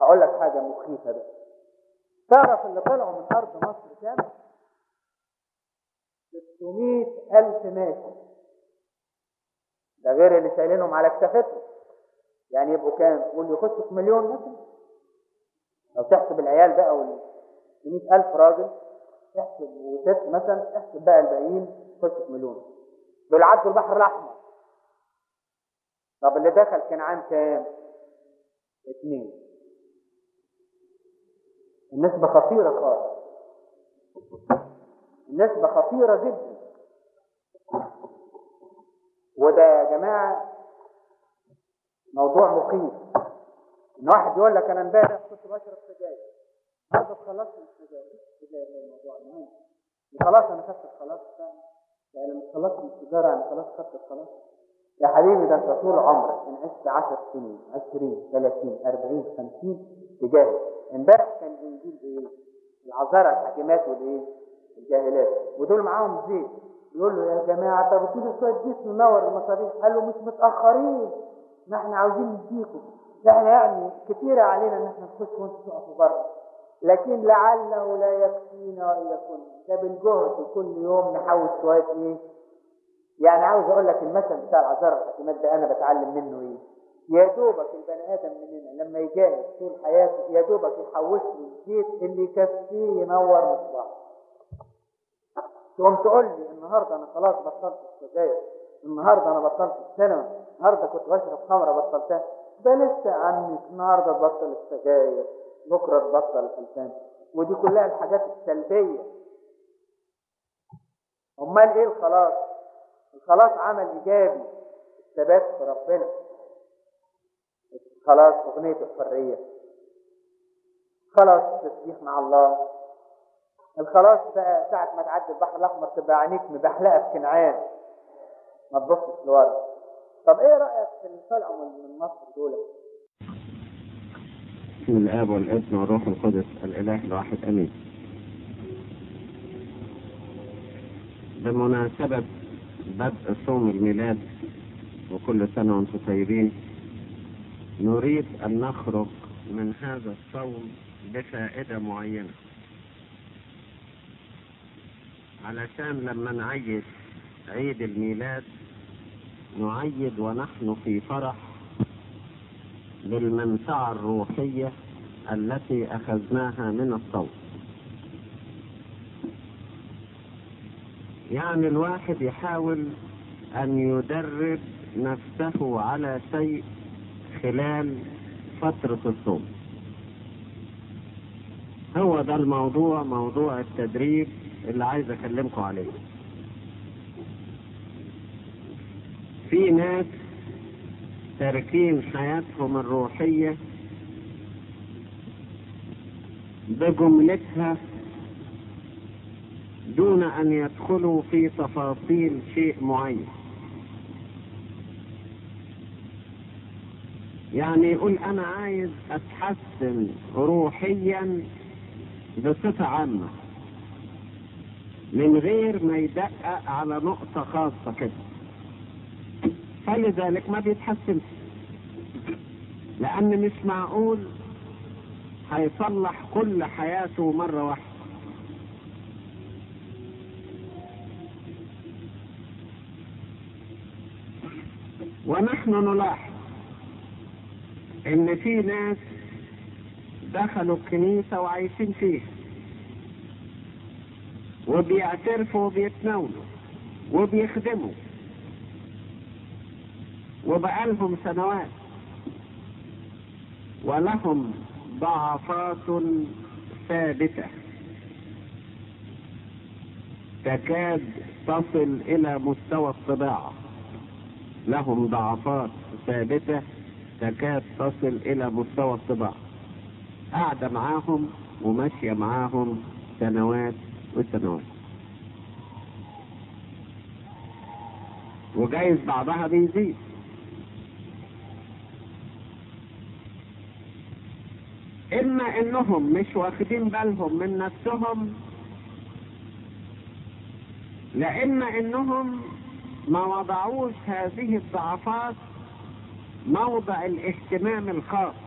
هقول لك حاجة مخيفة بقى تعرف اللي طلعوا من أرض مصر كام؟ 600 ألف ماشي ده غير اللي شايلينهم على كتافتهم يعني يبقوا كام؟ قول يخشوا في مليون مثلا لو تحسب العيال بقى وال 100 ألف راجل احسب وست مثلا احسب بقى الباقيين يخشوا في مليون دول عدوا البحر الأحمر طب اللي دخل كنعان كام؟ اثنين النسبة خطيرة خالص النسبة خطيرة جدا وده يا جماعة موضوع مخيف ان واحد يقول لك انا امبارح كنت بشرب سجاير النهارده خلصت من السجاير السجاير ده الموضوع المهم خلاص انا خدت الخلاص بتاعي يعني لما خلصت من السيجاره يعني خلاص خدت الخلاص يا حبيبي ده انت طول عمرك ان عشت 10 سنين 20 30 40 50 تجاهل امبارح كان انجيل ايه؟ العذارى الحاكمات والايه؟ الجاهلات ودول معاهم زيت يقول له يا جماعه طب اديله شويه زيت ننور المصابيح قال له مش متاخرين ما احنا عاوزين نديكم احنا يعني كتير علينا ان احنا نخش وانتوا تقفوا بره لكن لعله لا يكفينا واذا كنا ده بالجهد كل يوم نحوش شويه ايه؟ يعني عاوز اقول لك المثل بتاع العذارى الحكيمات ده انا بتعلم منه ايه؟ يا دوبك البني ادم مننا لما يجاهد طول حياته يا دوبك يحوش له الزيت اللي يكفيه ينور مصباح. تقوم تقول لي النهارده انا خلاص بطلت السجاير، النهارده انا بطلت السينما، النهارده كنت بشرب خمره بطلتها، ده لسه يا عمي النهارده تبطل السجاير، بكره تبطل الالبان، ودي كلها الحاجات السلبيه. امال ايه الخلاص؟ الخلاص عمل ايجابي الثبات في ربنا خلاص اغنيه الحريه خلاص التسبيح مع الله الخلاص بقى ساعة ما تعدي البحر الأحمر تبقى عينيك مبحلقة في كنعان ما تبصش لورا طب إيه رأيك في اللي طلعوا من مصر دول؟ بسم الآب والابن والروح القدس الإله الواحد آمين بمناسبة بدء صوم الميلاد وكل سنة وانتم طيبين نريد أن نخرج من هذا الصوم بفائدة معينة علشان لما نعيد عيد الميلاد نعيد ونحن في فرح بالمنفعة الروحية التي أخذناها من الصوم يعني الواحد يحاول أن يدرب نفسه على شيء خلال فترة الصوم هو ده الموضوع موضوع التدريب اللي عايز أكلمكم عليه في ناس تاركين حياتهم الروحية بجملتها دون أن يدخلوا في تفاصيل شيء معين يعني يقول أنا عايز أتحسن روحيا بصفة عامة من غير ما يدقق على نقطة خاصة كده فلذلك ما بيتحسنش لأن مش معقول هيصلح كل حياته مرة واحدة ونحن نلاحظ ان في ناس دخلوا الكنيسة وعايشين فيها وبيعترفوا وبيتناولوا وبيخدموا وبقالهم سنوات ولهم ضعفات ثابتة تكاد تصل إلى مستوى الطباعة لهم ضعفات ثابتة تكاد تصل إلى مستوى الطباعة قاعدة معاهم وماشية معاهم سنوات وسنوات وجايز بعضها بيزيد إما إنهم مش واخدين بالهم من نفسهم لإما إنهم ما وضعوش هذه الضعفات موضع الاهتمام الخاص